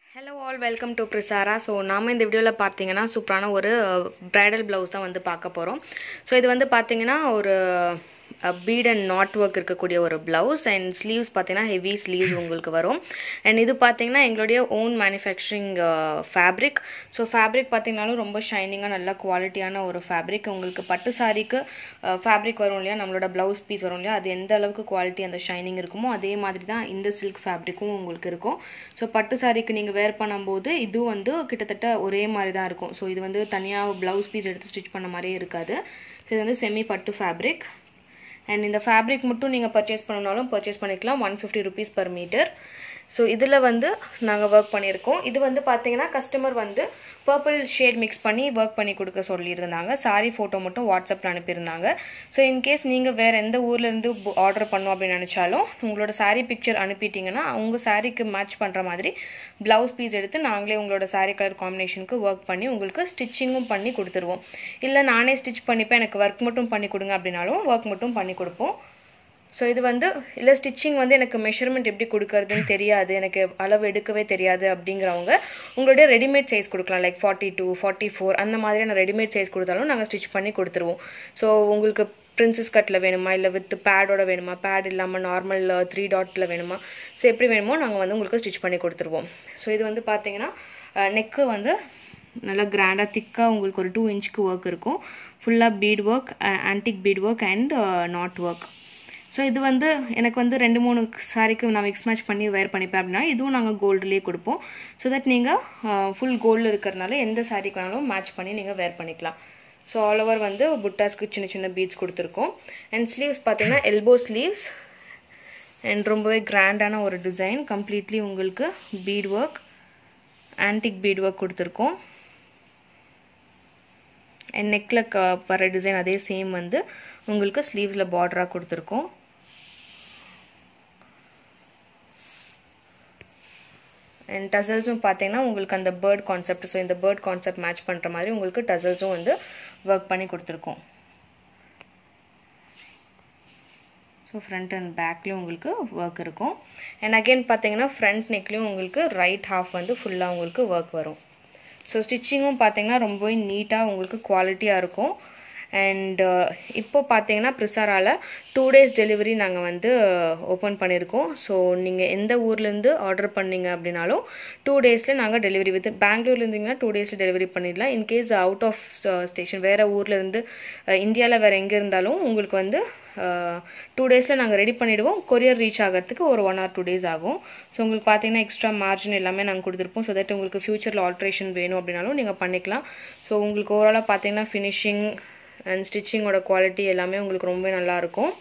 hello all welcome to Prisara so நாம் இந்த வீடியோவில் பார்த்தீங்கன்னா சூப்பரான ஒரு ப்ரைடல் ப்ளவுஸ் தான் வந்து பார்க்க போகிறோம் ஸோ இது வந்து பார்த்தீங்கன்னா ஒரு பீட் அண்ட் நாட் ஒர்க் இருக்கக்கூடிய ஒரு ப்ளவுஸ் அண்ட் ஸ்லீவ்ஸ் பார்த்தீங்கன்னா ஹெவி ஸ்லீவ்ஸ் உங்களுக்கு வரும் அண்ட் இது பார்த்தீங்கன்னா எங்களுடைய own manufacturing fabric so fabric பார்த்தீங்கன்னாலும் ரொம்ப ஷைனிங்காக நல்ல குவாலிட்டியான ஒரு ஃபேப்ரிக் உங்களுக்கு பட்டு சாரிக்கு ஃபேப்ரிக் வரும் இல்லையா நம்மளோட ப்ளவுஸ் பீஸ் வரும் இல்லையா அது எந்த அளவுக்கு குவாலிட்டி அந்த ஷைனிங் இருக்குமோ அதே மாதிரி தான் இந்த சில்க் ஃபேப்ரிக்கும் உங்களுக்கு இருக்கும் ஸோ பட்டு சாரிக்கு நீங்கள் வேர் பண்ணும்போது இது வந்து கிட்டத்தட்ட ஒரே மாதிரி தான் இருக்கும் ஸோ இது வந்து தனியாக ப்ளவுஸ் பீஸ் எடுத்து ஸ்டிச் பண்ண மாதிரியே இருக்காது ஸோ இது வந்து செமி பட்டு ஃபேப்ரிக் அண்ட் இந்த ஃபேப்ரிக் மட்டும் நீங்கள் பர்ச்சேஸ் பண்ணணுனாலும் பர்ச்சேஸ் பண்ணிக்கலாம் one fifty rupees per metre so இதில் வந்து நாங்கள் ஒர்க் பண்ணியிருக்கோம் இது வந்து பார்த்தீங்கன்னா கஸ்டமர் வந்து பர்பிள் ஷேட் மிக்ஸ் பண்ணி ஒர்க் பண்ணி கொடுக்க சொல்லியிருந்தாங்க சாரி ஃபோட்டோ மட்டும் வாட்ஸ்அப்பில் அனுப்பியிருந்தாங்க ஸோ இன்கேஸ் நீங்கள் வேறு எந்த ஊர்லேருந்து ஆர்டர் பண்ணோம் அப்படின்னு நினச்சாலும் உங்களோட சாரீ பிக்சர் அனுப்பிட்டீங்கன்னா உங்கள் சாரீக்கு மேட்ச் பண்ணுற மாதிரி ப்ளவுஸ் பீஸ் எடுத்து நாங்களே உங்களோட சாரீ கலர் காம்பினேஷனுக்கு ஒர்க் பண்ணி உங்களுக்கு ஸ்டிச்சிங்கும் பண்ணி கொடுத்துருவோம் இல்லை நானே ஸ்டிச் பண்ணிப்பேன் எனக்கு ஒர்க் மட்டும் பண்ணி கொடுங்க அப்படின்னாலும் ஒர்க் மட்டும் பண்ணி கொடுப்போம் ஸோ இது வந்து இல்லை ஸ்டிச்சிங் வந்து எனக்கு மெஷர்மெண்ட் எப்படி கொடுக்கறதுன்னு தெரியாது எனக்கு அளவு எடுக்கவே தெரியாது அப்படிங்கிறவங்க உங்களுடைய ரெடிமேட் சைஸ் கொடுக்கலாம் like forty two forty four அந்த மாதிரியான ரெடிமேட் சைஸ் கொடுத்தாலும் நாங்கள் ஸ்டிச் பண்ணி கொடுத்துருவோம் ஸோ உங்களுக்கு பிரின்சஸ் கட்டில் வேணுமா இல்லை வித் பேடோட வேணுமா பேட் இல்லாமல் நார்மல் த்ரீ டாட்டில் வேணுமா ஸோ எப்படி வேணுமோ நாங்கள் வந்து உங்களுக்கு ஸ்டிச் பண்ணி கொடுத்துருவோம் ஸோ இது வந்து பார்த்தீங்கன்னா நெக்கு வந்து நல்லா கிராண்டாக திக்காக உங்களுக்கு ஒரு டூ இன்ச்சுக்கு ஒர்க் இருக்கும் ஃபுல்லாக bead work antique bead work and knot work so இது வந்து எனக்கு வந்து ரெண்டு மூணு சாரிக்கு நான் மிக்ஸ் மேட்ச் பண்ணி வேர் பண்ணிப்பேன் அப்படின்னா இதுவும் நாங்கள் கோல்டுலேயே கொடுப்போம் ஸோ தட் நீங்கள் ஃபுல் கோல்டில் இருக்கிறதுனால எந்த சாரிக்கு வேணாலும் மேட்ச் பண்ணி நீங்கள் வேர் பண்ணிக்கலாம் ஸோ ஆல் ஓவர் வந்து புட்டாஸ்க்கு சின்ன சின்ன பீட்ஸ் கொடுத்துருக்கோம் அண்ட் ஸ்லீவ்ஸ் பார்த்தீங்கன்னா எல்போ ஸ்லீவ்ஸ் அண்ட் ரொம்பவே கிராண்டான ஒரு டிசைன் கம்ப்ளீட்லி உங்களுக்கு bead work antique bead work கொடுத்துருக்கோம் அண்ட் நெக்கில் க வர டிசைன் அதே சேம் வந்து உங்களுக்கு ஸ்லீவ்ஸில் பார்டராக கொடுத்துருக்கோம் அண்ட் டசல்ஸும் பார்த்தீங்கன்னா உங்களுக்கு அந்த பேர்ட் கான்செப்ட் ஸோ இந்த பேர்ட் கான்செப்ட் மேட்ச் பண்ணுற மாதிரி உங்களுக்கு டசல்ஸும் வந்து ஒர்க் பண்ணி கொடுத்துருக்கோம் ஸோ ஃப்ரண்ட் அண்ட் பேக்லேயும் உங்களுக்கு ஒர்க் இருக்கும் அண்ட் அகெயின் பார்த்தீங்கன்னா ஃப்ரண்ட் நெக்லேயும் உங்களுக்கு ரைட் ஹாஃப் வந்து ஃபுல்லாக உங்களுக்கு ஒர்க் வரும் ஸோ ஸ்டிச்சிங்கும் பார்த்தீங்கன்னா ரொம்பவே நீட்டாக உங்களுக்கு குவாலிட்டியாக இருக்கும் அண்ட் இப்போ பார்த்தீங்கன்னா ப்ரிசாராவில் டூ டேஸ் டெலிவரி நாங்கள் வந்து ஓப்பன் பண்ணியிருக்கோம் ஸோ நீங்கள் எந்த ஊர்லேருந்து ஆர்டர் பண்ணீங்க அப்படின்னாலும் டூ டேஸில் நாங்கள் டெலிவரி வித் பெங்களூர்ல இருந்தீங்கன்னா டூ டேஸில் டெலிவரி பண்ணிடலாம் இன்கேஸ் அவுட் ஆஃப் ஸ்டேஷன் வேறு ஊர்லேருந்து இந்தியாவில் வேறு எங்கே இருந்தாலும் உங்களுக்கு வந்து டூ டேஸில் நாங்கள் ரெடி பண்ணிவிடுவோம் கொரியர் ரீச் ஆகிறதுக்கு ஒரு ஒன் ஆர் டூ டேஸ் ஆகும் ஸோ உங்களுக்கு பார்த்தீங்கன்னா எக்ஸ்ட்ரா மார்ஜின் எல்லாமே நாங்கள் கொடுத்துருப்போம் ஸோ தட் உங்களுக்கு ஃப்யூச்சரில் ஆல்ட்ரேஷன் வேணும் அப்படின்னாலும் நீங்கள் பண்ணிக்கலாம் ஸோ உங்களுக்கு ஓவராலாக பார்த்தீங்கன்னா ஃபினிஷிங் அண்ட் ஸ்டிச்சிங்கோட குவாலிட்டி எல்லாமே உங்களுக்கு ரொம்ப நல்லாயிருக்கும்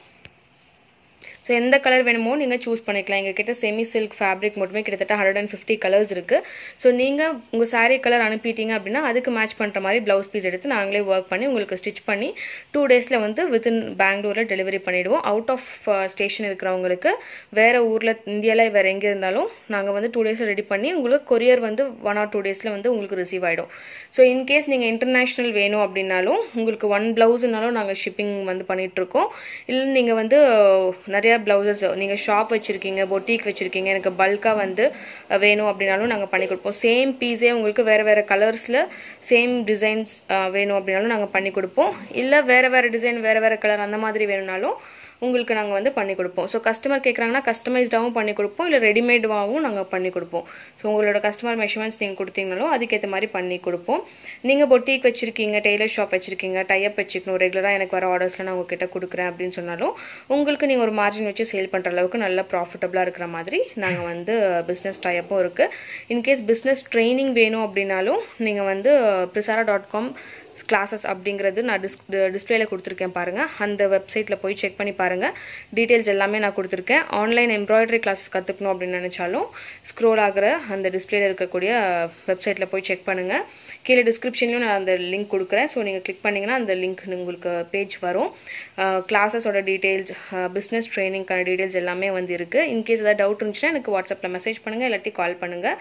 ஸோ எந்த கலர் வேணுமோ நீங்கள் சூஸ் பண்ணிக்கலாம் எங்கள் கிட்ட செமி சில்க் ஃபேப்ரிக் மட்டுமே கிட்டத்தட்ட ஹண்ட்ரட் அண்ட் ஃபிஃப்டி கலர்ஸ் இருக்குது ஸோ நீங்கள் உங்கள் சாரீ கலர் அனுப்பிட்டீங்க அப்படின்னா அதுக்கு மேட்ச் பண்ணுற மாதிரி ப்ளவுஸ் பீஸ் எடுத்து நாங்களே ஒர்க் பண்ணி உங்களுக்கு ஸ்டிச் பண்ணி டூ டேஸில் வந்து வித்தின் பெங்களூரில் டெலிவரி பண்ணிவிடுவோம் அவுட் ஆஃப் ஸ்டேஷன் இருக்கிறவங்களுக்கு வேறு ஊரில் இந்தியாவில் வேறு எங்கே இருந்தாலும் நாங்கள் வந்து டூ டேஸில் ரெடி பண்ணி உங்களுக்கு கொரியர் வந்து ஒன் ஆர் டூ டேஸில் வந்து உங்களுக்கு ரிசீவ் ஆகிடும் ஸோ இன்கேஸ் நீங்கள் இன்டர்நேஷ்னல் வேணும் அப்படின்னாலும் உங்களுக்கு ஒன் ப்ளவுஸ்னாலும் நாங்கள் ஷிப்பிங் வந்து பண்ணிகிட்ருக்கோம் இல்லை நீங்கள் வந்து நிறையா ப்ளவுசஸ் நீங்கள் ஷாப் வச்சுருக்கீங்க பொட்டிக் வச்சுருக்கீங்க எனக்கு பல்காக வந்து வேணும் அப்படின்னாலும் நாங்கள் பண்ணி கொடுப்போம் சேம் பீஸே உங்களுக்கு வேறு வேறு கலர்ஸில் சேம் டிசைன்ஸ் வேணும் அப்படின்னாலும் நாங்கள் பண்ணி கொடுப்போம் இல்லை வேறு வேறு டிசைன் வேறு வேறு கலர் அந்த மாதிரி வேணும்னாலும் உங்களுக்கு நாங்கள் வந்து பண்ணி கொடுப்போம் ஸோ கஸ்டமர் கேட்குறாங்கன்னா கஸ்டமைஸ்டாகவும் பண்ணி கொடுப்போம் இல்லை ரெடிமேடாகவும் நாங்கள் பண்ணி கொடுப்போம் ஸோ உங்களோட கஸ்டமர் மெஷர்மெண்ட்ஸ் நீங்கள் கொடுத்தீங்கனாலும் அதுக்கேற்ற மாதிரி பண்ணி கொடுப்போம் நீங்கள் பொட்டிக் வச்சுருக்கீங்க டெய்லர் ஷாப் வச்சுருக்கீங்க டைப் வச்சுக்கணும் ரெகுலராக எனக்கு வர ஆர்டர்ஸில் நான் உங்ககிட்ட கொடுக்குறேன் அப்படின்னு சொன்னாலும் உங்களுக்கு நீங்கள் ஒரு மார்ஜின் வச்சு சேல் பண்ணுற அளவுக்கு நல்ல ப்ராஃபிட்டபுளாக இருக்கிற மாதிரி நாங்கள் வந்து பிஸ்னஸ் டைப்பும் இருக்குது இன்கேஸ் பிஸ்னஸ் ட்ரைனிங் வேணும் அப்படின்னாலும் நீங்கள் வந்து ப்ரிசாரா டாட் காம் கிளாஸஸ் அப்படிங்கிறது நான் டிஸ் டிஸ்பிளேல கொடுத்துருக்கேன் பாருங்கள் அந்த வெப்சைட்டில் போய் செக் பண்ணி பாருங்கள் டீட்டெயில்ஸ் எல்லாமே நான் கொடுத்துருக்கேன் ஆன்லைன் எம்ப்ராய்டரி கிளாஸஸ் கற்றுக்கணும் அப்படின்னு நினச்சாலும் ஸ்க்ரோல் ஆகிற அந்த டிஸ்பிளேல இருக்கக்கூடிய வெப்சைட்டில் போய் செக் பண்ணுங்கள் கீழே டிஸ்கிரிப்ஷன்லையும் நான் அந்த லிங்க் கொடுக்குறேன் ஸோ நீங்கள் கிளிக் பண்ணிங்கன்னா அந்த லிங்க் உங்களுக்கு பேஜ் வரும் கிளாஸஸோட டீட்டெயில்ஸ் பிஸ்னஸ் ட்ரைனிங்க்கான டீட்டெயில்ஸ் எல்லாமே வந்து இருக்குது இன்கேஸ் ஏதாவது டவுட் இருந்துச்சுன்னா எனக்கு வாட்ஸ்அப்பில் மெசேஜ் பண்ணுங்கள் இல்லாட்டி கால் பண்ணுங்கள்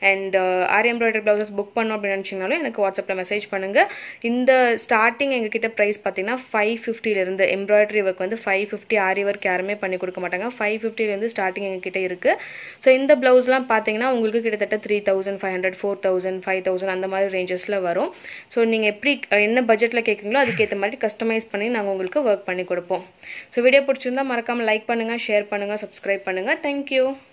and aari embroidery blouses book பண்ணோம் அப்படின்னு நினச்சிங்கனாலும் எனக்கு வாட்ஸ்அப்பில் மெசேஜ் பண்ணுங்கள் இந்த ஸ்டார்டிங் எங்ககிட்ட ப்ரைஸ் பார்த்தீங்கன்னா ஃபைவ் ஃபிஃப்டிலேருந்து எம்ப்ராய்டரி ஒர்க் வந்து ஃபைவ் ஃபிஃப்டி ஆரி ஒர்க் யாருமே பண்ணி கொடுக்க மாட்டாங்க ஃபைவ் ஃபிஃப்டிலேருந்து ஸ்டார்டிங் எங்ககிட்ட இருக்குது ஸோ இந்த ப்ளவுஸ்லாம் பார்த்தீங்கன்னா உங்களுக்கு கிட்டத்தட்ட three thousand five hundred four thousand five thousand அந்த மாதிரி ரேஞ்சஸில் வரும் ஸோ நீங்கள் எப்படி என்ன பட்ஜெட்டில் கேட்குறீங்களோ அதுக்கேற்ற மாதிரி கஸ்டமைஸ் பண்ணி நாங்கள் உங்களுக்கு ஒர்க் பண்ணி கொடுப்போம் ஸோ வீடியோ பிடிச்சிருந்தா மறக்காமல் லைக் பண்ணுங்கள் ஷேர் பண்ணுங்கள் சப்ஸ்கிரைப் பண்ணுங்கள் தேங்க்யூ